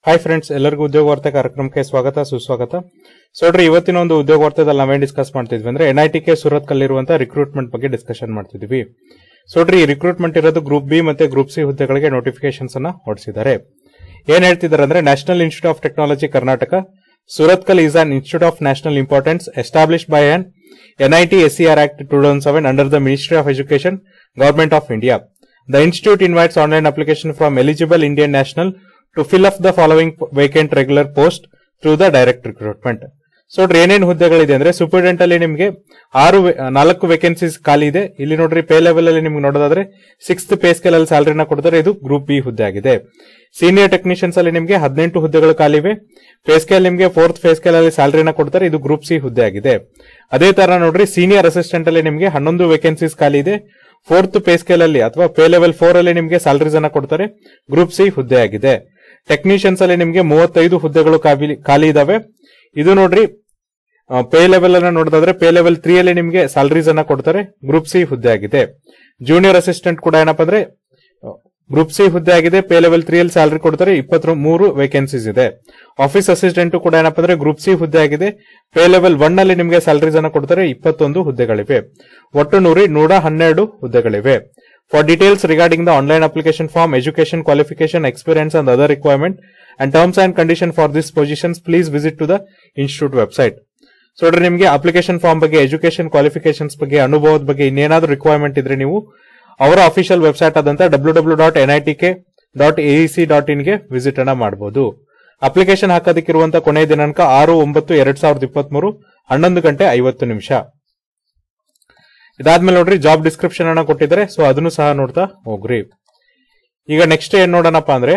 Hi friends ಎಲ್ಲರಿಗೂ ಉದ್ಯೋಗ ವಾರ್ತೆ ಕಾರ್ಯಕ್ರಮಕ್ಕೆ ಸ್ವಾಗತ ಸುಸ್ವಾಗತ ಸೊ ನೋಡ್ರಿ ಇವತ್ತಿನ ಒಂದು ಉದ್ಯೋಗ ವಾರ್ತೆದಲ್ಲಿ ನಾವೇನ್ ಡಿಸ್ಕಸ್ ಮಾಡ್ತಿದ್ವಿ ಅಂದ್ರೆ ಎನ್ ಐ ಟಿ ಕೆ ಸೂರತ್ ಕಲ್ಲಿರುವಂತಹ ರಿಕ್ರೂಟ್ಮೆಂಟ್ ಬಗ್ಗೆ ಡಿಸ್ಕಷನ್ ಮಾಡ್ತಿದ್ವಿ ಸೊ ನೋಡ್ರಿ ರಿಕ್ರೂಟ್ಮೆಂಟ್ ಇರೋದು ಗ್ರೂಪ್ ಬಿ ಮತ್ತೆ ಗ್ರೂಪ್ ಸಿ ಹುದ್ದೆಗಳಿಗೆ ನೋಟಿಫಿಕೇಶನ್ಸ್ ಅನ್ನ ಹೊರಡಿಸಿದ್ದಾರೆ ಏನ್ ಹೇಳ್ತಿದ್ದಾರೆ ಅಂದ್ರೆ national institute of technology Karnataka Surathkal is an institute of national importance establish by an NIT SER act two thousand seven under the ministry of education government of India The institute invites online application from eligible Indian national to fill up the following vacant regular post through the direct recruitment. So ನೋಡ್ರಿ ಏನೇನು ಹುದ್ದೆಗಳಿದೆ ಅಂದ್ರೆ superintendent ಅಲ್ಲಿ ನಿಮಗೆ ಆರು ವೆ- ನಾಲ್ಕು vacancies ಖಾಲಿ ಇದೆ ಇಲ್ಲಿ ನೋಡ್ರಿ ಪೇ ಲೆವೆಲ್ ಅಲ್ಲಿ ನಿಮ್ಗೆ ನೋಡೋದಾದ್ರೆ ಸಿಕ್ಸ್ತ್ ಪೇ ಸ್ಕೇಲ್ ಅಲ್ಲಿ ಸ್ಯಾಲರಿನ ಕೊಡ್ತಾರೆ ಇದು ಗ್ರೂಪ್ ಬಿ ಹುದ್ದೆ ಆಗಿದೆ ಸೀನಿಯರ್ ಟೆಕ್ನಿಷಿಯನ್ಸ್ ಅಲ್ಲಿ ನಿಮಗೆ ಹದಿನೆಂಟು ಹುದ್ದೆಗಳು ಖಾಲಿ ಇವೆ ಪೇ ಸ್ಕೇಲ್ ನಿಮಗೆ ಫೋರ್ತ್ ಪೇ ಸ್ಕೇಲ್ ಅಲ್ಲಿ ಸ್ಯಾಲರಿನ ಕೊಡ್ತಾರೆ ಇದು ಗ್ರೂಪ್ ಸಿ ಹುದ್ದೆ ಆಗಿದೆ ಅದೇ ತರ ನೋಡ್ರಿ ಸೀನಿಯರ್ ಅಸಿಸ್ಟೆಂಟ್ ಅಲ್ಲಿ ನಿಮಗೆ ಹನ್ನೊಂದು ವೇಕೆನ್ಸೀಸ್ ಖಾಲಿ ಇದೆ ಫೋರ್ತ್ ಪೇ ಸ್ಕೇಲ್ ಅಲ್ಲಿ ಅಥವಾ ಪೇ ಲೆವೆಲ್ ಫೋರ್ ಅಲ್ಲಿ ನಿಮಗೆ ಸ್ಯಾಲರೀಸ್ ಅನ್ನ ಕೊಡ್ತಾರೆ ಗ್ರೂಪ್ ಸಿ ಹುದ್ದೆ ಆಗಿದೆ ಟೆಕ್ನಿಷಿಯನ್ಸ್ ಅಲ್ಲಿ ನಿಮಗೆ ಮೂವತ್ತೈದು ಹುದ್ದೆಗಳು ಕಾಬಿ- ಖಾಲಿ ಇದಾವೆ ಇದು ನೋಡ್ರಿ ಪೇ ಲೆವೆಲ್ ಅನ್ನ ನೋಡೋದಾದ್ರೆ ಪೇ ಲೆವೆಲ್ ತ್ರೀ ಅಲ್ಲಿ ನಿಮಗೆ ಸ್ಯಾಲರೀಸ್ ಅನ್ನ ಕೊಡ್ತಾರೆ ಗ್ರೂಪ್ ಸಿ ಹುದ್ದೆ ಆಗಿದೆ ಜೂನಿಯರ್ ಅಸಿಸ್ಟೆಂಟ್ ಕೂಡ ಏನಪ್ಪಾ ಅಂದ್ರೆ ಗ್ರೂಪ್ ಸಿ ಹುದ್ದೆ ಆಗಿದೆ ಪೇ ಲೆವೆಲ್ ತ್ರೀ ಅಲ್ಲಿ ಸ್ಯಾಲರಿ ಕೊಡ್ತಾರೆ ಇಪ್ಪತ್ತು ಮೂರು ವೇಕೆನ್ಸೀಸ್ ಇದೆ ಆಫೀಸ್ ಅಸಿಸ್ಟೆಂಟ್ ಕೂಡ ಏನಪ್ಪಾ ಅಂದ್ರೆ ಗ್ರೂಪ್ ಸಿ ಹುದ್ದೆ ಆಗಿದೆ ಪೇ ಲೆವೆಲ್ ಒನ್ ಅಲ್ಲಿ ನಿಮಗೆ ಸ್ಯಾಲರೀಸ್ ಅನ್ನ ಕೊಡ್ತಾರೆ ಇಪ್ಪತ್ತೊಂದು ಹುದ್ದೆಗಳಿವೆ ಒಟ್ಟು ನೂರಿ ನೂರ ಹನ್ನೆರಡು ಹುದ್ದೆಗಳಿವೆ for details regarding the online application form education qualification experience and other requirement and terms and condition for this positions please visit to the institute website so ನೋಡ್ರಿ ನಿಮಗೆ ಅಪ್ಲಿಕೇಶನ್ ಫಾರ್ಮ್ ಬಗ್ಗೆ ಎಜುಕೇಶನ್ ಕ್ವಾಲಿಫಿಕೇಶನ್ಸ್ ಬಗ್ಗೆ ಅನುಭವದ ಬಗ್ಗೆ ಇನ್ನೇನಾದ್ರೂ requirement ಇದ್ರೆ ನೀವು ಅವರ ಅಫಿಷಿಯಲ್ ವೆಬ್ಸೈಟ್ ಆದಂತ W W dot N I T K dot AC dot ಇನ್ಗೆ ವಿಸಿಟ್ ಅನ್ನ ಮಾಡಬಹುದು ಅಪ್ಲಿಕೇಶನ್ ಹಾಕೋದಕ್ಕಿರುವಂತ ಕೊನೆಯ ದಿನಾಂಕ ಆರು ಒಂಬತ್ತು ಎರಡ್ ಸಾವಿರದ ಇಪ್ಪತ್ಮೂರು ಹನ್ನೊಂದು ಗಂಟೆ ಐವತ್ತು ನಿಮಿಷ ಇದಾದ್ಮೇಲೆ ನೋಡ್ರಿ ಜಾಬ್ ಡಿಸ್ಕ್ರಿಪ್ಷನ್ ಅನ್ನ ಕೊಟ್ಟಿದ್ದಾರೆ ಸೊ ಅದನ್ನು ಸಹ ನೋಡ್ತಾ ಹೋಗ್ರಿ ಈಗ ನೆಕ್ಸ್ಟ್ ಏನ್ ನೋಡೋಣಪ್ಪ ಅಂದ್ರೆ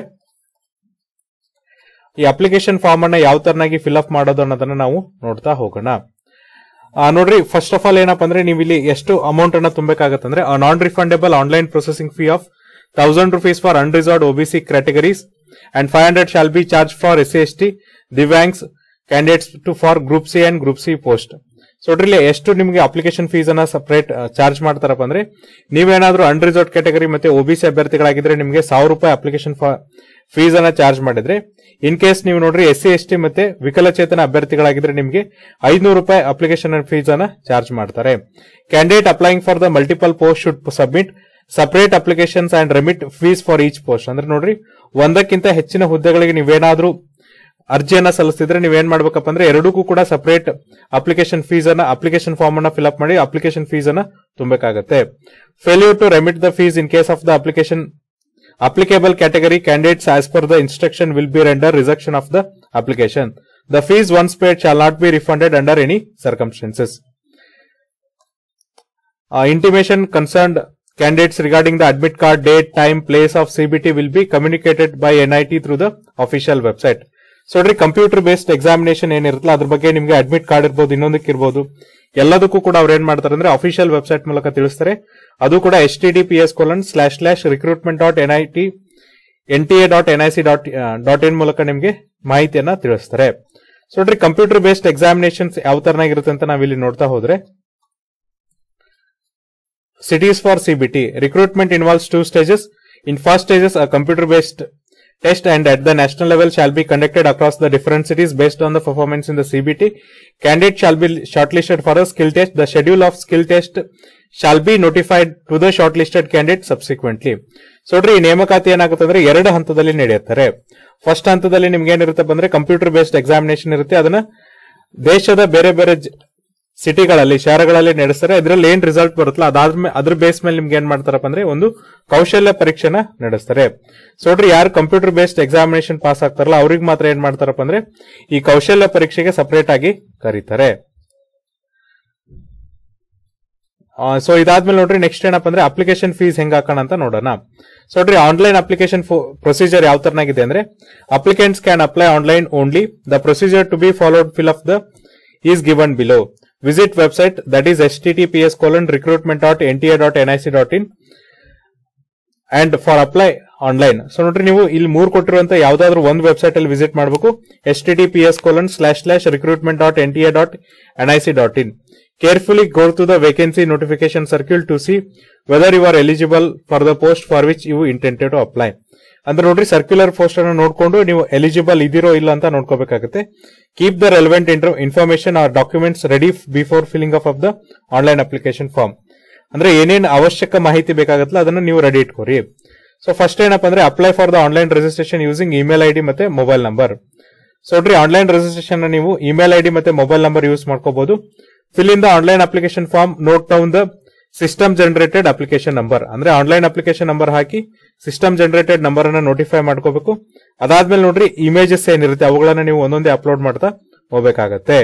ಈ ಅಪ್ಲಿಕೇಶನ್ ಫಾರ್ಮ್ ಅನ್ನ ಯಾವ ತರನಾಗಿ ಫಿಲ್ ಅಪ್ ಮಾಡೋದು ಅನ್ನೋದನ್ನ ನಾವು ನೋಡ್ತಾ ಹೋಗೋಣ ಆ, ನೋಡ್ರಿ ಫಸ್ಟ್ ಆಫ್ ಆಲ್ ಏನಪ್ಪ ಅಂದ್ರೆ ನೀವು ಇಲ್ಲಿ ಎಷ್ಟು ಅಮೌಂಟ್ ಅನ್ನ ತುಂಬಬೇಕಾಗತ್ತಂದ್ರೆ non refundable online processing fee of thousand rupees for unreserved OBC categories and five hundred shall be charge for S C S T divyangs candidates to for group C and group C post so ನೋಡ್ರಿ ಎಷ್ಟು ನಿಮಗೆ application fees ಅನ್ನ separate charge ಮಾಡ್ತಾರಪ್ಪ ಅಂದ್ರೆ ನೀವೇನಾದ್ರೂ unreserved category ಮತ್ತೆ OBC ಅಭ್ಯರ್ಥಿಗಳಾಗಿದ್ರೆ ನಿಮಗೆ ಸಾವಿರ ರೂಪಾಯಿ ಅಪ್ಲಿಕೇಶನ್ ಫೀಸ್ ಅನ್ನ ಚಾರ್ಜ್ ಮಾಡಿದ್ರೆ ಇನ್ ಕೇಸ್ ನೀವು ನೋಡ್ರಿ ಎಸ್ ಸಿ ಎಸ್ ಟಿ ಮತ್ತೆ ವಿಕಲಚೇತನ ಅಭ್ಯರ್ಥಿಗಳಾಗಿದ್ರೆ ನಿಮಗೆ ಐದ್ನೂರು ರೂಪಾಯಿ ಅಪ್ಲಿಕೇಶನ್ ಫೀಸ್ ಅನ್ನ ಚಾರ್ಜ್ ಮಾಡ್ತಾರೆ candidate applying for the multiple post should submit separate applications and remit fees for each post ಅಂದ್ರೆ ನೋಡ್ರಿ ಒಂದಕ್ಕಿಂತ ಹೆಚ್ಚಿನ ಹುದ್ದೆಗಳಿಗೆ ನೀವೇನಾದ್ರೂ ಅರ್ಜಿಯನ್ನ ಸಲ್ಲಿಸಿದ್ರೆ ನೀವೇನ್ ಮಾಡ್ಬೇಕಪ್ಪ ಅಂದ್ರೆ ಎರಡಕ್ಕೂ ಕೂಡ ಸಪರೇಟ್ ಅಪ್ಲಿಕೇಶನ್ ಫೀಸ್ ಅನ್ನ ಅಪ್ಲಿಕೇಶನ್ ಫಾರ್ಮ್ ಅನ್ನ ಫಿಲ್ ಅಪ್ ಮಾಡಿ ಅಪ್ಲಿಕೇಶನ್ ಫೀಸ್ ಅನ್ನ ತುಂಬಬೇಕಾಗತ್ತೆ failure to remit the fees in case of the application applicable category candidates as per the instruction will be render rejection of the application. The fees once paid shall not be refunded under any circumstances. Uh, intimation concerned candidates regarding the admit card date, time, place of CBT will be communicated by NIT through the official website. So ನೋಡ್ರಿ computer based examination ಏನಿರುತ್ತಲ್ಲ ಅದ್ರ ಬಗ್ಗೆ ನಿಮ್ಗೆ admit card ಇರ್ಬೋದು ಇನ್ನೊಂದಕ್ಕೆ ಇರ್ಬೋದು ಎಲ್ಲದಕ್ಕೂ ಕೂಡ ಅವ್ರು ಏನ್ ಮಾಡ್ತಾರೆ ಅಂದ್ರೆ ಅಫಿಷಿಯಲ್ ವೆಬ್ಸೈಟ್ ಮೂಲಕ ತಿಳಿಸ್ತಾರೆ ಅದು ಕೂಡ H T T P S colon slash slash recruitment dot N I T N T A dot N I C dot dot in ಮೂಲಕ ನಿಮ್ಗೆ ಮಾಹಿತಿಯನ್ನ ತಿಳಿಸ್ತಾರೆ ಸೊ ನೋಡ್ರಿ ಕಂಪ್ಯೂಟರ್ ಬೇಸ್ಡ್ ಎಕ್ಸಾಮಿನೇಷನ್ಸ್ ಯಾವ ತರನಾಗಿರುತ್ತೆ ಅಂತ ನಾವಿಲ್ಲಿ ನೋಡ್ತಾ ಹೋದ್ರೆ cities for CBT. Recruitment involves two stages. In first stages, a computer-based test and at the national level shall be conducted across the different cities based on the performance in the CBT. Candidate shall be shortlisted for a skill test. The schedule of skill test shall be notified to the shortlisted candidate subsequently. So ನೋಡ್ರಿ ಈ ನೇಮಕಾತಿ ಏನಾಗುತ್ತೆ ಅಂದ್ರೆ ಎರಡು ಹಂತದಲ್ಲಿ ನಡೆಯುತ್ತಾರೆ first ಹಂತದಲ್ಲಿ ನಿಮ್ಗೆ ಏನಿರುತ್ತಪ್ಪ ಅಂದ್ರೆ ಕಂಪ್ಯೂಟರ್ ಬೇಸ್ಡ್ ಎಕ್ಸಾಮಿನೇಷನ್ ಇರುತ್ತೆ ಅದನ್ನ ದೇಶದ ಬೇರೆ ಬೇರೆ ಜ- ಸಿಟಿಗಳಲ್ಲಿ ಶಹರಗಳಲ್ಲಿ ನಡೆಸ್ತಾರೆ ಇದರಲ್ಲಿ ಏನ್ ರಿಸಲ್ಟ್ ಬರುತ್ತಲ್ಲ ಅದಾದ್ಮೇಲೆ ಅದ್ರ ಬೇಸ್ ಮೇಲೆ ನಿಮ್ಗೆ ಏನ್ ಮಾಡ್ತಾರಪ್ಪ ಅಂದ್ರೆ ಒಂದು ಕೌಶಲ್ಯ ಪರೀಕ್ಷೆನ ನಡೆಸ್ತಾರೆ ಸೊ ನೋಡ್ರಿ ಯಾರು ಕಂಪ್ಯೂಟರ್ ಬೇಸ್ಡ್ ಎಕ್ಸಾಮಿನೇಷನ್ ಪಾಸ್ ಆಗ್ತಾರಲ್ಲ ಅವ್ರಿಗೆ ಮಾತ್ರ ಏನ್ ಮಾಡ್ತಾರಪ್ಪ ಅಂದ್ರೆ ಈ ಕೌಶಲ್ಯ ಪರೀಕ್ಷೆಗೆ ಸಪರೇಟ್ ಆಗಿ ಕರೀತಾರೆ ಸೊ ಇದಾದ್ಮೇಲೆ ನೋಡ್ರಿ ನೆಕ್ಸ್ಟ್ ಏನಪ್ಪ ಅಂದ್ರೆ ಅಪ್ಲಿಕೇಶನ್ ಫೀಸ್ ಹೆಂಗ್ ಹಾಕೋಣ ಅಂತ ನೋಡೋಣ ಸೊ ನೋಡ್ರಿ ಆನ್ಲೈನ್ ಅಪ್ಲಿಕೇಶನ್ ಪ್ರೊಸೀಜರ್ ಯಾವ ತರನಾಗಿದೆ ಅಂದ್ರೆ applicants can apply online only the procedure to be followed fill of the is given below visit website that is H T T P S colon recruitment dot N T A dot N I C dot in and for apply online so ನೋಡ್ರಿ ನೀವು ಇಲ್ಲಿ ಮೂರ್ ಕೊಟ್ಟಿರುವಂತ ಯಾವ್ದಾದ್ರು ಒಂದು website ಅಲ್ಲಿ visit ಮಾಡಬೇಕು H T T P S colon slash slash recruitment dot N T A dot N I C dot in carefully go to the vacancy notification circular to see whether you are eligible for the post for which you intended to apply ಅಂದ್ರೆ ನೋಡ್ರಿ circular post ಅನ್ನು ನೋಡ್ಕೊಂಡು ನೀವು eligible ಇದಿರೋ ಇಲ್ಲ ಅಂತ ನೋಡ್ಕೋಬೇಕಾಗುತ್ತೆ keep the relevant information or documents ready before filling up of the online application form ಅಂದ್ರೆ ಏನೇನ್ ಅವಶ್ಯಕ ಮಾಹಿತಿ ಬೇಕಾಗತ್ತಲ್ಲ ಅದನ್ನ ನೀವು ರೆಡಿ ಇಟ್ಕೋರಿ ಸೊ ಫಸ್ಟ್ ಏನಪ್ಪ ಅಂದ್ರೆ apply for the online registration using email ID ಮತ್ತೆ ಮೊಬೈಲ್ ನಂಬರ್ ಸೊ ನೋಡ್ರಿ ಆನ್ಲೈನ್ ರಿಜಿಸ್ಟ್ರೇಷನ್ ನೀವು ಇಮೇಲ್ ಐಡಿ ಮತ್ತೆ ಮೊಬೈಲ್ ನಂಬರ್ ಯೂಸ್ ಮಾಡ್ಕೋಬಹುದು fill in the online application form note down the system generated application number ಅಂದ್ರೆ online application number ಹಾಕಿ system generated number ಅನ್ನ notify ಮಾಡ್ಕೋಬೇಕು ಅದಾದ್ಮೇಲೆ ನೋಡ್ರಿ ಇಮೇಜಸ್ ಏನಿರುತ್ತೆ ಅವುಗಳನ್ನ ನೀವು ಒಂದೊಂದೇ ಅಪ್ಲೋಡ್ ಮಾಡ್ತಾ ಹೋಗ್ಬೇಕಾಗತ್ತೆ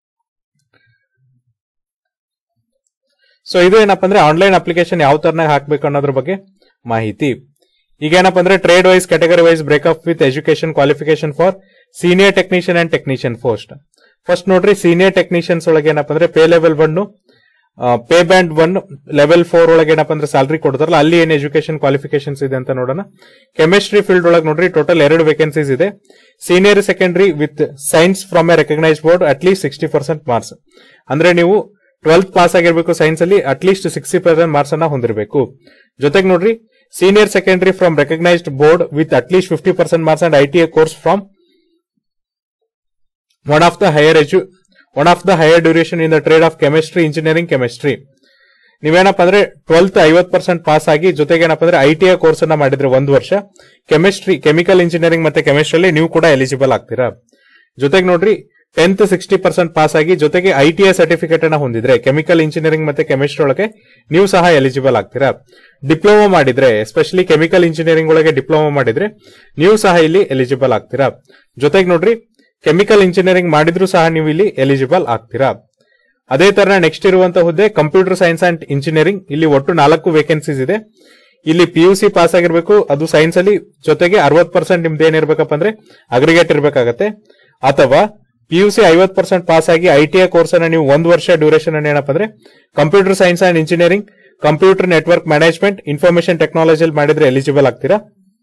ಸೊ ಇದು ಏನಪ್ಪ ಅಂದ್ರೆ ಆನ್ಲೈನ್ ಅಪ್ಲಿಕೇಶನ್ ಯಾವ ತರನಾಗ ಹಾಕ್ಬೇಕು ಅನ್ನೋದ್ರ ಬಗ್ಗೆ ಮಾಹಿತಿ ಈಗ ಏನಪ್ಪ ಅಂದ್ರೆ trade wise category wise breakup with education qualification for senior technician and technician post first ನೋಡ್ರಿ ಸೀನಿಯರ್ ಟೆಕ್ನಿಷಿಯನ್ಸ್ ಒಳಗೆ ಏನಪ್ಪ ಅಂದ್ರೆ pay level one pay band one level four ಒಳಗೆ ಏನಪ್ಪ ಅಂದ್ರೆ ಸ್ಯಾಲರಿ ಕೊಡ್ತಾರಲ್ಲ ಅಲ್ಲಿ ಏನ್ ಎಜುಕೇಶನ್ ಕ್ವಾಲಿಫಿಕೇಶನ್ಸ್ ಇದೆ ಅಂತ ನೋಡೋಣ ಕೆಮಿಸ್ಟ್ರಿ ಫೀಲ್ಡ್ ಒಳಗೆ ನೋಡ್ರಿ ಟೋಟಲ್ ಎರಡು ವೇಕೆನ್ಸೀಸ್ ಇದೆ senior secondary with science from a recognise board at least sixty percent marks ಅಂದ್ರೆ ನೀವು ಟ್ವೆಲ್ತ್ ಪಾಸ್ ಆಗಿರ್ಬೇಕು ಸೈನ್ಸ್ ಅಲ್ಲಿ at least sixty percent marks ಅನ್ನ ಹೊಂದಿರಬೇಕು ಜೊತೆಗೆ ನೋಡ್ರಿ senior secondary from recognised board with at least fifty percent marks and I T I course from one of the higher ಎಜು one of the higher duration in the trade of chemistry engineering chemistry ನೀವೇನಪ್ಪ ಅಂದ್ರೆ twelfth ಐವತ್ percent pass ಆಗಿ ಜೊತೆಗೆ ಏನಪ್ಪ ಅಂದ್ರೆ I T I course ಅನ್ನ ಮಾಡಿದ್ರೆ ಒಂದು ವರ್ಷ ಕೆಮಿಸ್ಟ್ರಿ ಕೆಮಿಕಲ್ ಇಂಜಿನಿಯರಿಂಗ್ ಮತ್ತೆ ಕೆಮಿಸ್ಟ್ರಿಯಲ್ಲಿ ನೀವು ಕೂಡ ಎಲಿಜಿಬಲ್ ಆಗ್ತೀರಾ ಜೊತೆಗೆ ನೋಡ್ರಿ ಟೆಂತ್ ಸಿಕ್ಸ್ಟಿ ಪರ್ಸೆಂಟ್ ಪಾಸ್ ಆಗಿ ಜೊತೆಗೆ ಐ ಟಿ ಐ ಸರ್ಟಿಫಿಕೇಟ್ ಅನ್ನ ಹೊಂದಿದ್ರೆ ಕೆಮಿಕಲ್ ಇಂಜಿನಿಯರಿಂಗ್ ಮತ್ತೆ ಕೆಮಿಸ್ಟ್ರಿ ಒಳಗೆ ನೀವು ಸಹ ಎಲಿಜಿಬಲ್ ಆಗ್ತೀರಾ ಡಿಪ್ಲೊಮಾ ಮಾಡಿದ್ರೆ ಎಸ್ಪೆಷಲಿ ಕೆಮಿಕಲ್ ಇಂಜಿನಿಯರಿಂಗ್ ಒಳಗೆ ಡಿಪ್ಲೊಮಾ ಮಾಡಿದ್ರೆ ನೀವು ಸಹ ಇಲ್ಲಿ ಎಲಿಜಿಬಲ್ ಆಗ್ತೀರಾ ಜೊತೆಗೆ ನೋಡ್ರಿ ಕೆಮಿಕಲ್ ಇಂಜಿನಿಯರಿಂಗ್ ಮಾಡಿದ್ರು ಸಹ ನೀವು ಇಲ್ಲಿ ಎಲಿಜಿಬಲ್ ಆಗ್ತೀರಾ ಅದೇ ತರ ನೆಕ್ಸ್ಟ್ ಇರುವಂತ ಹುದ್ದೆ ಕಂಪ್ಯೂಟರ್ ಸೈನ್ಸ್ ಅಂಡ್ ಇಂಜಿನಿಯರಿಂಗ್ ಇಲ್ಲಿ ಒಟ್ಟು ನಾಲ್ಕು ವೇಕೆನ್ಸೀಸ್ ಇದೆ ಇಲ್ಲಿ ಪಿ ಯು ಸಿ ಪಾಸ್ ಆಗಿರ್ಬೇಕು ಅದು ಸೈನ್ಸ್ ಅಲ್ಲಿ ಜೊತೆಗೆ ಅರವತ್ ಪರ್ಸೆಂಟ್ ನಿಮ್ದು ಏನಿರ್ಬೇಕಪ್ಪ ಅಂದ್ರೆ ಅಗ್ರಿಗೇಟ್ ಇರಬೇಕಾಗತ್ತೆ ಅಥವಾ ಪಿ ಯು ಸಿ ಐವತ್ ಪರ್ಸೆಂಟ್ ಪಾಸ್ ಆಗಿ ಐ ಟಿ ಐ ಕೋರ್ಸ್ ಅನ್ನ ನೀವು ಒಂದು ವರ್ಷ ಡ್ಯೂರೇಷನ್ ಅನ್ನ ಏನಪ್ಪ ಅಂದ್ರೆ computer science and engineering computer network management information ಟೆಕ್ನಾಲಜಿಯಲ್ಲಿ ಮಾಡಿದ್ರೆ ಎಲಿಜಿಬಲ್ ಆಗ್ತೀರಾ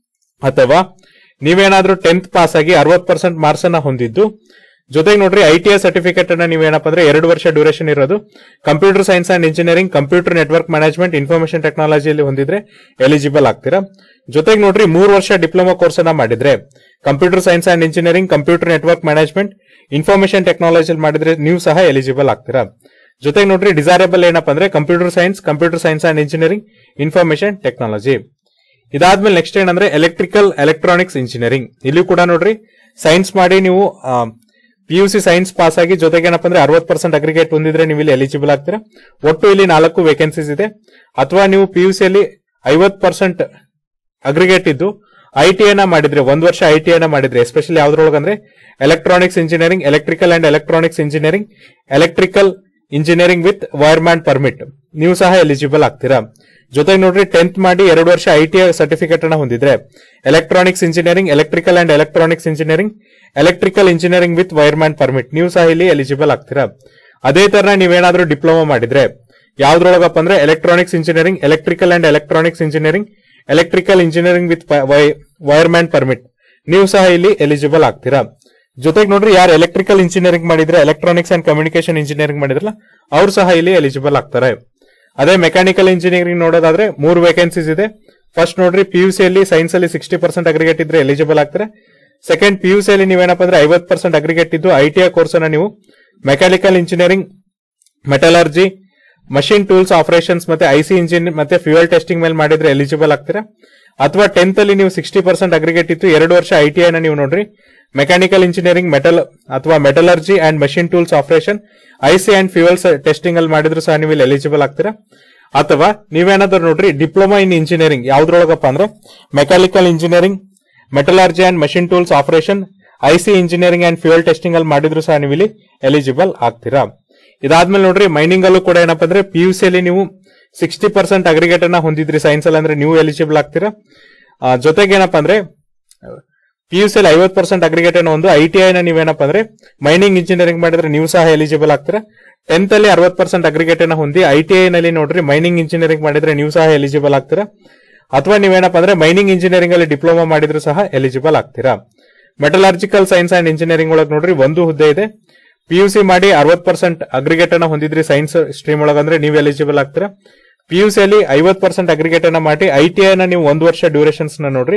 ಅಥವಾ ನೀವೇನಾದ್ರೂ ಟೆಂತ್ ಪಾಸ್ ಆಗಿ ಅರವತ್ ಪರ್ಸೆಂಟ್ ಮಾರ್ಕ್ಸ್ ಅನ್ನ ಹೊಂದಿದ್ದು ಜೊತೆಗೆ ನೋಡ್ರಿ ಐ ಟಿ ಐ ಸರ್ಟಿಫಿಕೇಟ್ ಅನ್ನ ನೀವೇನಪ್ಪ ಅಂದ್ರೆ ಎರಡು ವರ್ಷ ಡ್ಯೂರೇಷನ್ ಇರೋದು computer science and engineering computer network management information ಟೆಕ್ನಾಲಜಿಯಲ್ಲಿ ಹೊಂದಿದ್ರೆ ಎಲಿಜಿಬಲ್ ಆಗ್ತೀರಾ ಜೊತೆಗೆ ನೋಡ್ರಿ ಮೂರು ವರ್ಷ ಡಿಪ್ಲೊಮಾ ಕೋರ್ಸ್ ಅನ್ನ ಮಾಡಿದ್ರೆ computer science and engineering computer network management information ಟೆಕ್ನಾಲಜಿಯಲ್ಲಿ ಮಾಡಿದ್ರೆ ನೀವು ಸಹ ಎಲಿಜಿಬಲ್ ಆಗ್ತೀರಾ ಜೊತೆಗೆ ನೋಡ್ರಿ ಡಿಸೈರಬಲ್ ಏನಪ್ಪ ಅಂದ್ರೆ computer science computer science and engineering information technology ಇದಾದ್ಮೇಲೆ ನೆಕ್ಸ್ಟ್ ಏನಂದ್ರೆ ಎಲೆಕ್ಟ್ರಿಕಲ್ ಎಲೆಕ್ಟ್ರಾನಿಕ್ಸ್ ಇಂಜಿನಿಯರಿಂಗ್ ಇಲ್ಲಿ ಕೂಡ ನೋಡ್ರಿ ಸೈನ್ಸ್ ಮಾಡಿ ನೀವು P U C science pass ಆಗಿ ಜೊತೆಗೆ ಏನಪ್ಪ ಅಂದ್ರೆ ಅರವತ್ ಪರ್ಸೆಂಟ್ ಅಗ್ರಿಗೇಟ್ ಹೊಂದಿದ್ರೆ ನೀವು ಇಲ್ಲಿ ಎಲಿಜಿಬಲ್ ಆಗ್ತೀರಾ ಒಟ್ಟು ಇಲ್ಲಿ ನಾಲ್ಕು ವೇಕೆನ್ಸೀಸ್ ಇದೆ ಅಥವಾ ನೀವು ಪಿ ಯು ಸಿಯಲ್ಲಿ ಐವತ್ ಪರ್ಸೆಂಟ್ ಅಗ್ರಿಗೇಟ್ ಇದ್ದು ಐ ಟಿ ಐನ ಮಾಡಿದ್ರೆ ಒಂದ್ ವರ್ಷ ಐ ಟಿ ಐನ ಮಾಡಿದ್ರೆ ಎಸ್ಪೆಷಲಿ ಯಾವ್ದ್ರೊಳಗಂದ್ರೆ electronics engineering electrical and electronics engineering electrical engineering with wireman permit ನೀವು ಸಹ ಎಲಿಜಿಬಲ್ ಆಗ್ತೀರಾ ಜೊತೆಗೆ ನೋಡ್ರಿ ಟೆಂತ್ ಮಾಡಿ ಎರಡು ವರ್ಷ ಐ ಟಿ ಐ ಸರ್ಟಿಫಿಕೇಟ್ ಅನ್ನ ಹೊಂದಿದ್ರೆ electronics engineering electrical and electronics engineering electrical engineering with wireman permit ನೀವು ಸಹ ಇಲ್ಲಿ ಎಲಿಜಿಬಲ್ ಆಗ್ತೀರಾ ಅದೇ ತರ ನೀವೇನಾದ್ರೂ ಡಿಪ್ಲೊಮಾ ಮಾಡಿದ್ರೆ ಯಾವ್ದ್ರೊಳಗಪ್ಪ ಅಂದ್ರೆ electronics engineering electrical and electronics engineering electrical engineering with wireman permit ನೀವು ಸಹ ಇಲ್ಲಿ ಎಲಿಜಿಬಲ್ ಆಗ್ತೀರಾ ಜೊತೆಗೆ ನೋಡ್ರಿ ಯಾರು ಎಲೆಕ್ಟ್ರಿಕಲ್ ಇಂಜಿನಿಯರಿಂಗ್ ಮಾಡಿದ್ರೆ ಎಲೆಕ್ಟ್ರಾನಿಕ್ಸ್ ಅಂಡ್ ಕಮ್ಯುನಿಕೇಶನ್ ಇಂಜಿನಿಯರಿಂಗ್ ಮಾಡಿದ್ರಲ್ಲ ಅವ್ರು ಸಹ ಇಲ್ಲಿ ಎಲಿಜಿಬಲ್ ಆಗ್ತಾರೆ ಅದೇ ಮೆಕ್ಯಾನಿಕಲ್ ಇಂಜಿನಿಯರಿಂಗ್ ನೋಡೋದಾದ್ರೆ ಮೂರು ವೇಕೆನ್ಸೀಸ್ ಇದೆ ಫಸ್ಟ್ ನೋಡ್ರಿ ಪಿ ಯು ಅಲ್ಲಿ ಸೈನ್ಸ್ ಅಲ್ಲಿ ಸಿಕ್ಸ್ಟಿ ಪರ್ಸೆಂಟ್ ಅಗ್ರಿಗೇಟ್ ಇದ್ರೆ ಎಲಿಜಿಬಲ್ ಆಗ್ತಾರೆ ಸೆಕೆಂಡ್ ಪಿ ಯು ಅಲ್ಲಿ ನೀವೇನಪ್ಪ ಅಂದ್ರೆ ಐವತ್ ಪರ್ಸೆಂಟ್ ಅಗ್ರಿಗೇಟ್ ಇದ್ದು ಐ ಟಿ ಐ ಕೋರ್ಸ್ ಅನ್ನ ನೀವು mechanical engineering metallurgy machine tools operations ಮತ್ತೆ ಐಸಿ ಇಂಜಿನ್ ಮತ್ತೆ ಫ್ಯೂಯಲ್ ಟೆಸ್ಟಿಂಗ್ ಮೇಲೆ ಮಾಡಿದ್ರೆ ಎಲಿಜಿಬಲ್ ಆಗ್ತೀರಾ ಅಥವಾ ಟೆಂತ್ ಅಲ್ಲಿ ನೀವು ಸಿಕ್ಸ್ಟಿ ಪರ್ಸೆಂಟ್ ಅಗ್ರಿಗೇಟ್ ಇತ್ತು ಎರಡು ವರ್ಷ ಐ ಟಿ ಐನ ನೀವು ನೋಡ್ರಿ ಮೆಕ್ಯಾನಿಕಲ್ ಇಂಜಿನಿಯರಿಂಗ್ ಮೆಟಲ್ ಅಥವಾ metallurgy and machine tools operation IC and fuels testing ಅಲ್ಲಿ ಮಾಡಿದ್ರು ಸಹ ನೀವು ಇಲ್ಲಿ ಎಲಿಜಿಬಲ್ ಆಗ್ತೀರಾ ಅಥವಾ ನೀವೇನಾದ್ರೂ ನೋಡ್ರಿ ಡಿಪ್ಲೊಮಾ ಇನ್ ಇಂಜಿನಿಯರಿಂಗ್ ಯಾವ್ದ್ರೊಳಗಪ್ಪ ಅಂದ್ರೆ mechanical engineering metallurgy and machine tools operation IC engineering and fuel testing ಅಲ್ಲಿ ಮಾಡಿದ್ರು ಸಹ ನೀವು ಇಲ್ಲಿ ಎಲಿಜಿಬಲ್ ಆಗ್ತೀರಾ ಇದಾದ್ಮೇಲೆ ನೋಡ್ರಿ ಮೈನಿಂಗ್ ಅಲ್ಲೂ ಕೂಡ ಏನಪ್ಪ ಅಂದ್ರೆ ಪಿ ಯು ಅಲ್ಲಿ ನೀವು ಸಿಕ್ಸ್ಟಿ ಪರ್ಸೆಂಟ್ ಅಗ್ರಿಗೇಟ್ ಅನ್ನ ಹೊಂದಿದ್ರಿ ಸೈನ್ಸ್ ಅಲ್ಲಿ ಅಂದ್ರೆ ನೀವು ಎಲಿಜಿಬಲ್ ಆಗ್ತೀರಾ ಆ, ಜೊತೆಗೆ ಏನಪ್ಪ ಅಂದ್ರೆ ಪಿ ಯು ಅಲ್ಲಿ ಐವತ್ ಪರ್ಸೆಂಟ್ ಅಗ್ರಿಗೇಟ್ ಅನ್ನು ಒಂದು ಐ ಟಿ ಐನ ನೀವೇನಪ್ಪ ಅಂದ್ರೆ ಮೈನಿಂಗ್ ಇಂಜಿನಿಯರಿಂಗ್ ಮಾಡಿದ್ರೆ ನೀವು ಸಹ ಎಲಿಜಿಬಲ್ ಆಗ್ತೀರಾ ಟೆಂತ್ ಅಲ್ಲಿ ಅರವತ್ ಪರ್ಸೆಂಟ್ ಅಗ್ರಿಗೇಟ್ ಅನ್ನ ಹೊಂದಿ ಐ ಟಿ ಐ ನಲ್ಲಿ ನೋಡ್ರಿ ಮೈನಿಂಗ್ ಇಂಜಿನಿಯರಿಂಗ್ ಮಾಡಿದ್ರೆ ನೀವು ಸಹ ಎಲಿಜಿಬಲ್ ಆಗ್ತೀರಾ ಅಥವಾ ನೀವೇನಪ್ಪ ಅಂದ್ರೆ ಮೈನಿಂಗ್ ಇಂಜಿನಿಯರಿಂಗ್ ಅಲ್ಲಿ ಡಿಪ್ಲೊಮಾ ಮಾಡಿದ್ರು ಸಹ ಎಲಿಜಿಬಲ್ ಆಗ್ತೀರಾ ಮೆಟಲಾರ್ಜಿಕಲ್ ಸೈನ್ಸ್ ಅಂಡ್ ಇಂಜಿನಿಯರಿಂಗ್ ಒಳಗೆ ನೋಡ್ರಿ ಒಂದು ಹುದ್ದೆ ಇದೆ ಪಿ ಯು ಸಿ ಮಾಡಿ ಅರವತ್ ಪರ್ಸೆಂಟ್ ಅಗ್ರಿಗೇಟ್ ಅನ್ನ ಹೊಂದಿದ್ರಿ ಸೈನ್ಸ್ ಸ್ಟ್ರೀಮ್ ಒಳಗಂದ್ರೆ ನೀವು ಎಲಿಜಿಬಲ್ ಆಗ್ತೀರಾ ಪಿ ಯು ಸಿ ಅಲ್ಲಿ ಐವತ್ ಪರ್ಸೆಂಟ್ ಅಗ್ರಿಗೇಟ್ ಅನ್ನ ಮಾಡಿ ಐ ಟಿ ಐನ ನೀವು ಒಂದು ವರ್ಷ ಡ್ಯೂರೇಷನ್ಸ್ ನ ನೋಡ್ರಿ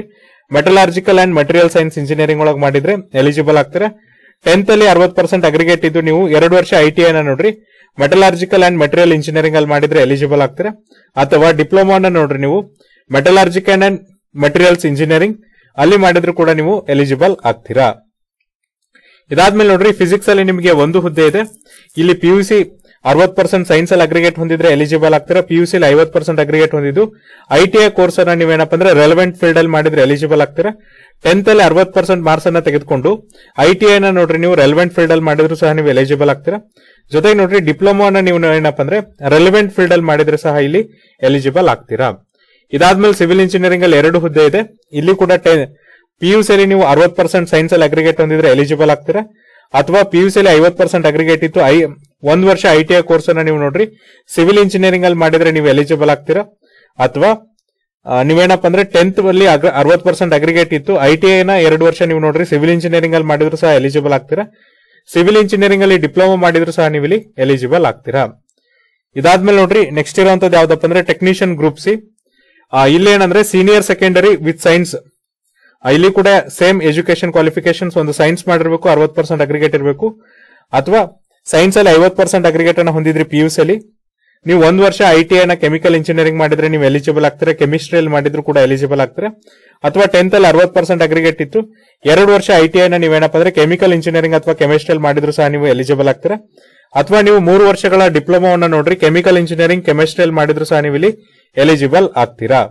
metallurgical and material science engineering ಒಳಗೆ ಮಾಡಿದ್ರೆ ಎಲಿಜಿಬಲ್ ಆಗ್ತೀರಾ ಟೆಂತ್ ಅಲ್ಲಿ ಅರವತ್ ಪರ್ಸೆಂಟ್ ಅಗ್ರಿಗೇಟ್ ಇದ್ದು ನೀವು ಎರಡು ವರ್ಷ ಐ ಟಿ ಐನ ನೋಡ್ರಿ ಮೆಟಲಾರ್ಜಿಕಲ್ ಅಂಡ್ ಮೆಟೀರಿಯಲ್ ಇಂಜಿನಿಯರಿಂಗ್ ಅಲ್ಲಿ ಮಾಡಿದ್ರೆ ಎಲಿಜಿಬಲ್ ಆಗ್ತೀರಾ ಅಥವಾ ಡಿಪ್ಲೊಮಾನ ನೋಡ್ರಿ ನೀವು ಮೆಟಲಾರ್ಜಿಕಲ್ ಅಂಡ್ ಮೆಟೀರಿಯಲ್ಸ್ ಇಂಜಿನಿಯರಿಂಗ್ ಅಲ್ಲಿ ಮಾಡಿದ್ರು ಕೂಡ ನೀವು ಎಲಿಜಿಬಲ್ ಆಗ್ತೀರಾ ಇದಾದ್ಮೇಲೆ ನೋಡ್ರಿ ಫಿಸಿಕ್ಸ್ ಅಲ್ಲಿ ನಿಮಗೆ ಒಂದು ಹುದ್ದೆ ಇದೆ ಇಲ್ಲಿ ಪಿ ಯು ಸಿ ಅರವತ್ ಪರ್ಸೆಂಟ್ ಸೈನ್ಸ್ ಅಲ್ಲಿ ಅಗ್ರಿಗೇಟ್ ಹೊಂದಿದ್ರೆ ಎಲಿಜಿಬಲ್ ಆಗ್ತೀರಾ ಪಿ ಯು ಸಿ ಐವತ್ ಪರ್ಸೆಂಟ್ ಅಗ್ರಿಗೇಟ್ ಹೊಂದಿದ್ದು ಐ ಟಿ ಐ ಕೋರ್ಸ್ ಅನ್ನ ನೀವೇನಪ್ಪ ಅಂದ್ರೆ ರೆಲೆವೆಂಟ್ ಫೀಲ್ಡ್ ಅಲ್ಲಿ ಮಾಡಿದ್ರೆ ಎಲಿಜಿಬಲ್ ಆಗ್ತೀರಾ ಟೆಂತ್ ಅಲ್ಲಿ ಅರವತ್ ಪರ್ಸೆಂಟ್ ಮಾರ್ಕ್ಸ್ ಅನ್ನ ತೆಗೆದುಕೊಂಡು ಐ ಟಿ ಐ ನ ನೋಡ್ರಿ ನೀವು ರೆಲೆವೆಂಟ್ ಫೀಲ್ಡ್ ಅಲ್ಲಿ ಮಾಡಿದ್ರು ಸಹ ನೀವು ಎಲಿಜಿಬಲ್ ಆಗ್ತೀರಾ ಜೊತೆಗೆ ನೋಡ್ರಿ ಡಿಪ್ಲೊಮಾನ ನೀವು ಏನಪ್ಪ ಅಂದ್ರೆ ರೆಲೆವೆಂಟ್ ಫೀಲ್ಡ್ ಅಲ್ಲಿ ಮಾಡಿದ್ರೆ ಸಹ ಇಲ್ಲಿ ಎಲಿಜಿಬಲ್ ಆಗ್ತೀರಾ ಇದಾದ್ಮೇಲೆ ಸಿವಿಲ್ ಇಂಜಿನಿಯರಿಂಗ್ ಅಲ್ಲಿ ಎರಡು ಹುದ್ದೆ ಇದೆ ಇಲ್ಲಿ ಕೂಡ ಪಿ ಯು ಸಿ ನೀವು ಅರವತ್ ಪರ್ಸೆಂಟ್ ಸೈನ್ಸ್ ಅಲ್ಲಿ ಅಗ್ರಿಗೇಟ್ ಹೊಂದಿದ್ರೆ ಎಲಿಜಿಬಲ್ ಆಗ್ತೀರಾ ಅಥವಾ ಪಿ ಯು ಸಿ ಐವತ್ ಪರ್ಸೆಂಟ್ ಅಗ್ರಿಗೇಟ್ ಇತ್ತು ಐ ಒಂದ್ ವರ್ಷ ಐ ಟಿ ಐ ಕೋರ್ಸ್ ಅನ್ನ ನೀವು ನೋಡ್ರಿ ಸಿವಿಲ್ ಇಂಜಿನಿಯರಿಂಗ್ ಅಲ್ಲಿ ಮಾಡಿದ್ರೆ ನೀವು ಎಲಿಜಿಬಲ್ ಆಗ್ತೀರಾ ಅಥವಾ ಆ, ನೀವೇನಪ್ಪ ಅಂದ್ರೆ ಟೆಂತ್ ಅಲ್ಲಿ ಅರವತ್ ಪರ್ಸೆಂಟ್ ಅಗ್ರಿಗೇಟ್ ಇತ್ತು ಐ ಟಿ ಐನ ಎರಡು ವರ್ಷ ನೀವು ನೋಡ್ರಿ ಸಿವಿಲ್ ಇಂಜಿನಿಯರಿಂಗ್ ಅಲ್ಲಿ ಮಾಡಿದ್ರು ಸಹ ಎಲಿಜಿಬಲ್ ಆಗ್ತೀರಾ ಸಿವಿಲ್ ಇಂಜಿನಿಯರಿಂಗ್ ಅಲ್ಲಿ ಡಿಪ್ಲೊಮಾ ಮಾಡಿದ್ರು ಸಹ ನೀವು ಇಲ್ಲಿ ಎಲಿಜಿಬಲ್ ಆಗ್ತೀರಾ ಇದಾದ್ಮೇಲೆ ನೋಡ್ರಿ ನೆಕ್ಸ್ಟ್ ಇರುವಂತದ್ದು ಯಾವ್ದಪ್ಪ ಅಂದ್ರೆ ಟೆಕ್ನಿಷಿಯನ್ ಗ್ರೂಪ್ ಸಿ ಇಲ್ಲಿ ಏನಂದ್ರೆ ಸೀನಿಯರ್ ಸೆಕೆಂಡರಿ ವಿತ್ ಸೈನ್ಸ್ ಇಲ್ಲಿ ಕೂಡ ಸೇಮ್ ಎಜುಕೇಶನ್ ಕ್ವಾಲಿಫಿಕೇಶನ್ಸ್ ಒಂದು ಸೈನ್ಸ್ ಮಾಡಿರ್ಬೇಕು ಅರವತ್ ಪರ್ಸೆಂಟ್ ಅಗ್ರಿಗೇಟ್ ಇರಬೇಕು ಅಥವಾ ಸೈನ್ಸ್ ಅಲ್ಲಿ ಐವತ್ ಪರ್ಸೆಂಟ್ ಅಗ್ರಿಗೇಟ್ ಅನ್ನ ಹೊಂದಿದ್ರಿ ಪಿ ಯು ಅಲ್ಲಿ ನೀವು ಒಂದ್ ವರ್ಷ ಐ ಟಿ ಐನ ಕೆಮಿಕಲ್ ಇಂಜಿನಿಯರಿಂಗ್ ಮಾಡಿದ್ರೆ ನೀವು ಎಲಿಜಿಬಲ್ ಆಗ್ತೀರಾ ಕೆಮಿಸ್ಟ್ರಿಯಲ್ಲಿ ಮಾಡಿದ್ರು ಕೂಡ ಎಲಿಜಿಬಲ್ ಆಗ್ತೀರಾ ಅಥವಾ ಟೆಂತ್ ಅಲ್ಲಿ ಅರವತ್ ಪರ್ಸೆಂಟ್ ಅಗ್ರಿಗೇಟ್ ಇತ್ತು ಎರಡು ವರ್ಷ ಐ ಟಿ ಐನ ನೀವೇನಪ್ಪ ಅಂದ್ರೆ ಕೆಮಿಕಲ್ ಇಂಜಿನಿಯರಿಂಗ್ ಅಥವಾ ಕೆಮಿಸ್ಟ್ರಿಯಲ್ಲಿ ಮಾಡಿದ್ರು ಸಹ ನೀವು ಎಲಿಜಿಬಲ್ ಆಗ್ತೀರಾ ಅಥವಾ ನೀವು ಮೂರು ವರ್ಷಗಳ ಡಿಪ್ಲೊಮಾವನ್ನ ನೋಡ್ರಿ ಕೆಮಿಕಲ್ ಇಂಜಿನಿಯರಿಂಗ್ ಕೆಮಿಸ್ಟ್ರಿಯಲ್ಲಿ ಮಾಡಿದ್ರು ಸಹ ನೀವು ಇಲ್ಲಿ ಎಲಿಜಿಬಲ್ ಆಗ್ತೀರಾ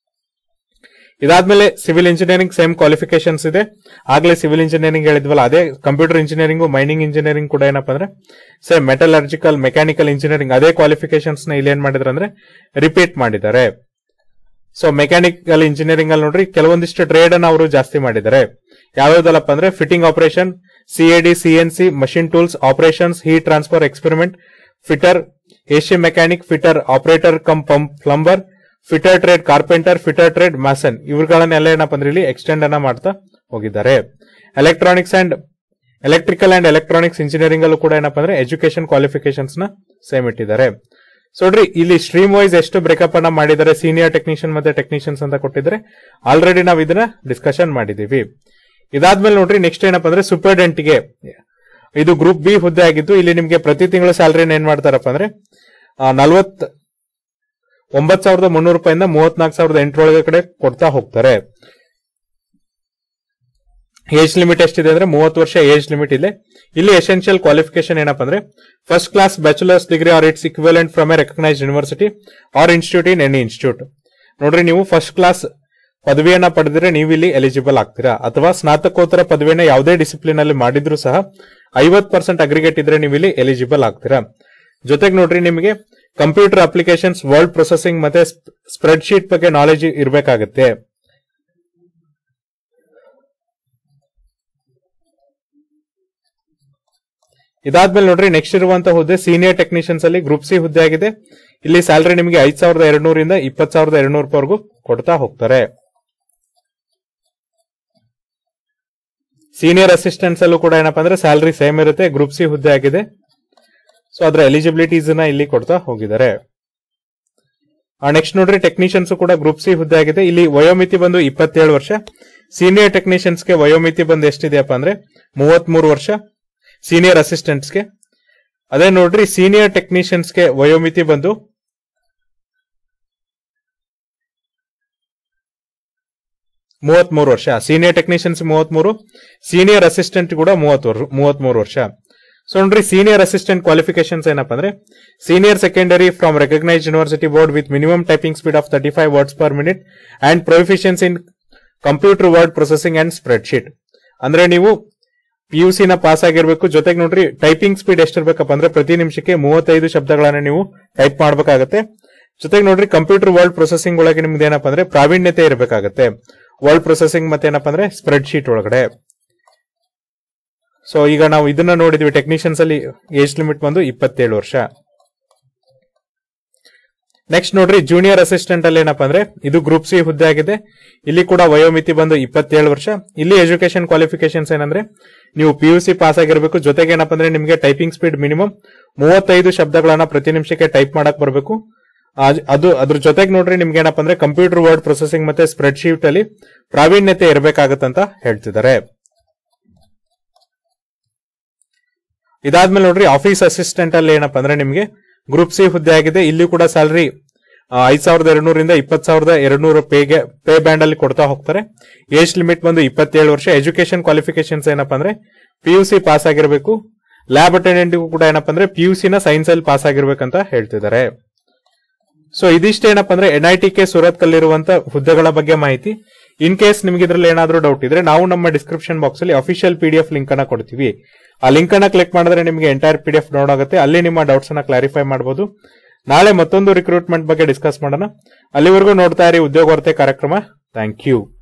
ಇದಾದ್ಮೇಲೆ ಸಿವಿಲ್ ಇಂಜಿನಿಯರಿಂಗ್ ಸೇಮ್ ಕ್ವಾಲಿಫಿಕೇಶನ್ಸ್ ಇದೆ ಆಗ್ಲೇ ಸಿವಿಲ್ ಇಂಜಿನಿಯರಿಂಗ್ ಹೇಳಿದ್ವಲ್ಲ ಅದೇ ಕಂಪ್ಯೂಟರ್ ಇಂಜಿನಿಯರಿಂಗ್ ಮೈನಿಂಗ್ ಇಂಜಿನಿಯರಿಂಗ್ ಕೂಡ ಏನಪ್ಪಾ ಅಂದ್ರೆ ಸೇಮ್ ಮೆಟಲರ್ಜಿಕಲ್ ಮೆಕ್ಯಾನಿಕಲ್ ಇಂಜಿನಿಯರಿಂಗ್ ಅದೇ ಕ್ವಾಲಿಫಿಕೇಶನ್ಸ್ ನ ಇಲ್ಲಿ ಏನ್ ಮಾಡಿದ್ರೆ ಅಂದ್ರೆ ರಿಪೀಟ್ ಮಾಡಿದ್ದಾರೆ ಸೊ ಮೆಕ್ಯಾನಿಕಲ್ ಇಂಜಿನಿಯರಿಂಗ್ ಅಲ್ಲಿ ನೋಡ್ರಿ ಕೆಲವೊಂದಿಷ್ಟು ಟ್ರೇಡ್ ಅನ್ನ ಅವರು ಜಾಸ್ತಿ ಮಾಡಿದ್ದಾರೆ ಯಾವ್ಯಾವ್ದಲ್ಲಪ್ಪ ಅಂದ್ರೆ fitting operation CAD CNC machine tools operations heat transfer experiment fitter Asian mechanic fitter operator cum pump plumber fitter trade carpenter fitter trade mason ಇವುಗಳನ್ನೆಲ್ಲ ಏನಪ್ಪ ಅಂದ್ರೆ ಇಲ್ಲಿ ಎಕ್ಸ್ಟೆಂಡ್ ಅನ್ನ ಮಾಡ್ತಾ ಹೋಗಿದ್ದಾರೆ electronics and electrical and electronics engineering ಅಲ್ಲೂ ಕೂಡ ಏನಪ್ಪ ಅಂದ್ರೆ ಎಜುಕೇಶನ್ ಕ್ವಾಲಿಫಿಕೇಶನ್ಸ್ ನ ಸೇಮ್ ಇಟ್ಟಿದ್ದಾರೆ ಸೊ ನೋಡ್ರಿ ಇಲ್ಲಿ ಸ್ಟ್ರೀಮ್ ವೈಸ್ ಎಷ್ಟು ಬ್ರೇಕಪ್ ಅನ್ನ ಮಾಡಿದ್ದಾರೆ ಸೀನಿಯರ್ ಟೆಕ್ನಿಷಿಯನ್ ಮತ್ತೆ ಟೆಕ್ನಿಷಿಯನ್ಸ್ ಅಂತ ಕೊಟ್ಟಿದ್ರೆ ಆಲ್ರೆಡಿ ನಾವು ಇದನ್ನ ಡಿಸ್ಕಷನ್ ಮಾಡಿದೀವಿ ಇದಾದ್ಮೇಲೆ ನೋಡ್ರಿ ನೆಕ್ಸ್ಟ್ ಏನಪ್ಪ ಅಂದ್ರೆ ಸೂಪರ್ಡೆಂಟ್ ಗೆ ಇದು ಗ್ರೂಪ್ ಬಿ ಹುದ್ದೆ ಆಗಿದ್ದು ಇಲ್ಲಿ ನಿಮ್ಗೆ ಪ್ರತಿ ತಿಂಗಳ ಸ್ಯಾಲರಿನ ಏನ್ ಮಾಡ್ತಾರಪ್ಪ ಅಂದ್ರೆ ನಲ್ವತ್ ಒಂಬತ್ ಸಾವಿರದ ಮುನ್ನೂರು ರೂಪಾಯಿಂದ ಮೂವತ್ನಾಲ್ಕು ಸಾವಿರದ ಎಂಟರೊಳಗೆ ಕಡೆ ಕೊಡ್ತಾ ಹೋಗ್ತಾರೆ ಏಜ್ ಲಿಮಿಟ್ ಎಷ್ಟಿದೆ ಅಂದ್ರೆ ಮೂವತ್ತು ವರ್ಷ ಏಜ್ ಲಿಮಿಟ್ ಇದೆ ಇಲ್ಲಿ ಎಸೆನ್ಷಿಯಲ್ ಕ್ವಾಲಿಫಿಕೇಶನ್ ಏನಪ್ಪ ಅಂದ್ರೆ first class bachelors degree or its equivalent from a recognise university or institute in any institute ನೋಡ್ರಿ ನೀವು ಫಸ್ಟ್ ಕ್ಲಾಸ್ ಪದವಿಯನ್ನ ಪಡೆದ್ರೆ ನೀವು ಇಲ್ಲಿ ಎಲಿಜಿಬಲ್ ಆಗ್ತೀರಾ ಅಥವಾ ಸ್ನಾತಕೋತ್ತರ ಪದವಿಯನ್ನ ಯಾವುದೇ ಡಿಸಿಪ್ಲಿನ್ ಅಲ್ಲಿ ಮಾಡಿದ್ರು ಸಹ ಐವತ್ ಪರ್ಸೆಂಟ್ ಅಗ್ರಿಗೇಟ್ ಇದ್ರೆ ನೀವು ಇಲ್ಲಿ ಎಲಿಜಿಬಲ್ ಆಗ್ತೀರಾ ಜೊತೆಗೆ ನೋಡ್ರಿ ನಿಮಗೆ ಕಂಪ್ಯೂಟರ್ ಅಪ್ಲಿಕೇಶನ್ಸ್ ವರ್ಡ್ ಪ್ರೊಸೆಸಿಂಗ್ ಮತ್ತೆ ಸ್ಪ್ರೆಡ್ ಶೀಟ್ ಬಗ್ಗೆ ನಾಲೆಜ್ ಇರಬೇಕಾಗುತ್ತೆ ಇದಾದ್ಮೇಲೆ ನೋಡ್ರಿ ನೆಕ್ಸ್ಟ್ ಇರುವಂತಹ ಹುದ್ದೆ ಸೀನಿಯರ್ ಟೆಕ್ನಿಷಿಯನ್ಸ್ ಅಲ್ಲಿ ಗ್ರೂಪ್ ಸಿ ಹುದ್ದೆ ಆಗಿದೆ ಇಲ್ಲಿ ಸ್ಯಾಲರಿ ನಿಮಗೆ ಐದ್ ಸಾವಿರದ ಎರಡ್ನೂರಿಂದ ಇಪ್ಪತ್ ಸಾವಿರದ ಎರಡ್ನೂರು ರೂಪಾಯಿವರೆಗೂ ಕೊಡ್ತಾ ಹೋಗ್ತಾರೆ ಸೀನಿಯರ್ ಅಸಿಸ್ಟೆಂಟ್ಸ್ ಅಲ್ಲೂ ಕೂಡ ಏನಪ್ಪಾ ಅಂದ್ರೆ ಸ್ಯಾಲರಿ ಸೇಮ್ ಇರುತ್ತೆ ಗ್ರೂಪ್ ಸಿ ಹುದ್ದೆ ಆಗಿದೆ ಸೊ ಅದರ ಎಲಿಜಿಬಿಲಿಟೀಸ್ ನ ಇಲ್ಲಿ ಕೊಡ್ತಾ ಹೋಗಿದ್ದಾರೆ ನೆಕ್ಸ್ಟ್ ನೋಡ್ರಿ ಟೆಕ್ನಿಷಿಯನ್ಸ್ ಕೂಡ ಗ್ರೂಪ್ ಸಿ ಹುದ್ದೆ ಆಗಿದೆ ಇಲ್ಲಿ ವಯೋಮಿತಿ ಬಂದು ಇಪ್ಪತ್ತೇಳು ವರ್ಷ ಸೀನಿಯರ್ ಟೆಕ್ನಿಷಿಯನ್ಸ್ಗೆ ವಯೋಮಿತಿ ಬಂದು ಎಷ್ಟಿದೆಯಪ್ಪ ಅಂದ್ರೆ ಮೂವತ್ಮೂರು ವರ್ಷ ಸೀನಿಯರ್ ಅಸಿಸ್ಟೆಂಟ್ಸ್ಗೆ ಅದೇ ನೋಡ್ರಿ ಸೀನಿಯರ್ ಟೆಕ್ನಿಷಿಯನ್ಸ್ಗೆ ವಯೋಮಿತಿ ಬಂದು ಮೂವತ್ಮೂರು ವರ್ಷ ಸೀನಿಯರ್ ಟೆಕ್ನಿಷಿಯನ್ಸ್ ಮೂವತ್ಮೂರು ಸೀನಿಯರ್ ಅಸಿಸ್ಟೆಂಟ್ ಕೂಡ ಮೂವತ್ತು ಮೂವತ್ಮೂರು ವರ್ಷ ಸೊ ನೋಡ್ರಿ ಸೀನಿಯರ್ ಅಸಿಸ್ಟೆಂಟ್ ಕ್ವಾಲಿಫಿಕೇಶನ್ಸ್ ಏನಪ್ಪ ಅಂದ್ರೆ senior secondary from recognise university board with minimum typing speed of thirty five words per minute and proficiency in computer word processing and spread sheet ಅಂದ್ರೆ ನೀವು P you ನ pass ಆಗಿರ್ಬೇಕು ಜೊತೆಗೆ ನೋಡ್ರಿ typing speed ಎಷ್ಟಿರ್ಬೇಕಪ್ಪ ಅಂದ್ರೆ ಪ್ರತಿ ನಿಮಿಷಕ್ಕೆ ಮೂವತ್ತೈದು ಶಬ್ದಗಳನ್ನ ನೀವು ಟೈಪ್ ಮಾಡಬೇಕಾಗತ್ತೆ ಜೊತೆಗೆ ನೋಡ್ರಿ ಕಂಪ್ಯೂಟರ್ ವರ್ಡ್ ಪ್ರೊಸೆಸಿಂಗ್ ಒಳಗೆ ನಿಮ್ದು ಏನಪ್ಪ ಅಂದ್ರೆ ಪ್ರಾವೀಣ್ಯತೆ ಇರಬೇಕಾಗತ್ತೆ ವರ್ಡ್ ಪ್ರೊಸೆಸಿಂಗ್ ಮತ್ತೆ ಏನಪ್ಪ ಅಂದ್ರೆ ಸ್ಪ್ರೆಡ್ ಶೀಟ್ ಒಳಗಡೆ ಸೊ ಈಗ ನಾವು ಇದನ್ನ ನೋಡಿದ್ವಿ ಟೆಕ್ನಿಷಿಯನ್ಸ್ ಅಲ್ಲಿ ಏಜ್ ಲಿಮಿಟ್ ಬಂದು ಇಪ್ಪತ್ತೇಳು ವರ್ಷ ನೆಕ್ಸ್ಟ್ ನೋಡ್ರಿ ಜೂನಿಯರ್ ಅಸಿಸ್ಟೆಂಟ್ ಅಲ್ಲಿ ಏನಪ್ಪಾ ಅಂದ್ರೆ ಇದು ಗ್ರೂಪ್ ಸಿ ಹುದ್ದೆ ಆಗಿದೆ ಇಲ್ಲಿ ಕೂಡ ವಯೋಮಿತಿ ಬಂದು ಇಪ್ಪತ್ತೇಳು ವರ್ಷ ಇಲ್ಲಿ ಎಜುಕೇಶನ್ ಕ್ವಾಲಿಫಿಕೇಶನ್ಸ್ ಏನಂದ್ರೆ ನೀವು ಪಿ ಯು ಸಿ ಪಾಸ್ ಆಗಿರಬೇಕು ಜೊತೆಗೆ ಏನಪ್ಪಾ ಅಂದ್ರೆ ನಿಮಗೆ ಟೈಪಿಂಗ್ ಸ್ಪೀಡ್ ಮಿನಿಮಮ್ ಮೂವತ್ತೈದು ಶಬ್ದಗಳನ್ನ ಪ್ರತಿ ನಿಮಿಷಕ್ಕೆ ಟೈಪ್ ಮಾಡಕ್ ಬರಬೇಕು ಆಜ್- ಅದು ಅದ್ರ ಜೊತೆಗೆ ನೋಡ್ರಿ ನಿಮ್ಗೆ ಏನಪ್ಪ ಅಂದ್ರೆ ಕಂಪ್ಯೂಟರ್ ವರ್ಡ್ ಪ್ರೊಸೆಸಿಂಗ್ ಮತ್ತೆ ಸ್ಪ್ರೆಡ್ ಶೀಟ್ ಅಲ್ಲಿ ಪ್ರಾವೀಣ್ಯತೆ ಇರಬೇಕಾಗತ್ತಂತ ಹೇಳ್ತಿದ್ದಾರೆ ಇದಾದ್ಮೇಲೆ ನೋಡ್ರಿ ಆಫೀಸ್ ಅಸಿಸ್ಟೆಂಟ್ ಅಲ್ಲಿ ಏನಪ್ಪ ಅಂದ್ರೆ ನಿಮ್ಗೆ ಗ್ರೂಪ್ ಸಿ ಹುದ್ದೆ ಆಗಿದೆ ಇಲ್ಲಿ ಕೂಡ ಸ್ಯಾಲರಿ ಐದ್ ಸಾವಿರದ ಎರಡ್ನೂರಿಂದ ಇಪ್ಪತ್ ಸಾವಿರದ ಎರಡ್ನೂರು ಪೇಗೆ ಪೇ ಬ್ಯಾಂಡ್ ಅಲ್ಲಿ ಕೊಡ್ತಾ ಹೋಗ್ತಾರೆ ಏಜ್ ಲಿಮಿಟ್ ಬಂದು ಇಪ್ಪತ್ತೇಳು ವರ್ಷ ಎಜುಕೇಶನ್ ಕ್ವಾಲಿಫಿಕೇಶನ್ಸ್ ಏನಪ್ಪ ಅಂದ್ರೆ ಪಿ ಯು ಸಿ ಪಾಸ್ ಆಗಿರಬೇಕು ಲ್ಯಾಬ್ ಅಟೆಂಡೆಂಟ್ಗೂ ಕೂಡ ಏನಪ್ಪ ಅಂದ್ರೆ ಪಿ ಯು ಸಿ ನ ಸೈನ್ಸ್ ಅಲ್ಲಿ ಪಾಸ್ ಆಗಿರ್ಬೇಕಂತ ಹೇಳ್ತಿದ್ದಾರೆ ಸೊ ಇದಿಷ್ಟು ಏನಪ್ಪ ಅಂದ್ರೆ ಎನ್ ಐ ಟಿ ಕೆ ಸೂರತ್ ಕಲ್ಲಿರುವಂತ ಹುದ್ದೆಗಳ ಬಗ್ಗೆ ಮಾಹಿತಿ ಇನ್ ಕೇಸ್ ನಿಮ್ಗೆ ಇದ್ರಲ್ಲಿ ಏನಾದ್ರೂ ಡೌಟ್ ಇದ್ರೆ ನಾವು ನಮ್ಮ ಡಿಸ್ಕ್ರಿಪ್ಷನ್ ಬಾಕ್ಸ್ ಅಲ್ಲಿ official P D F link ಅನ್ನ ಕೊಡ್ತೀವಿ ಆ ಲಿಂಕ್ ಅನ್ನ ಕ್ಲಿಕ್ ಮಾಡಿದ್ರೆ ನಿಮಗೆ entire P D F down ಆಗುತ್ತೆ ಅಲ್ಲಿ ನಿಮ್ಮ ಡೌಟ್ಸ್ ಅನ್ನ ಕ್ಲಾರಿಫೈ ಮಾಡಬಹುದು ನಾಳೆ ಮತ್ತೊಂದು ರಿಕ್ರೂಟ್ಮೆಂಟ್ ಬಗ್ಗೆ ಡಿಸ್ಕಸ್ ಮಾಡೋಣ ಅಲ್ಲಿವರೆಗೂ ನೋಡ್ತಾ ಇರಿ ಉದ್ಯೋಗ ವಾರ್ತೆ ಕಾರ್ಯಕ್ರಮ ಥ್ಯಾಂಕ್ ಯು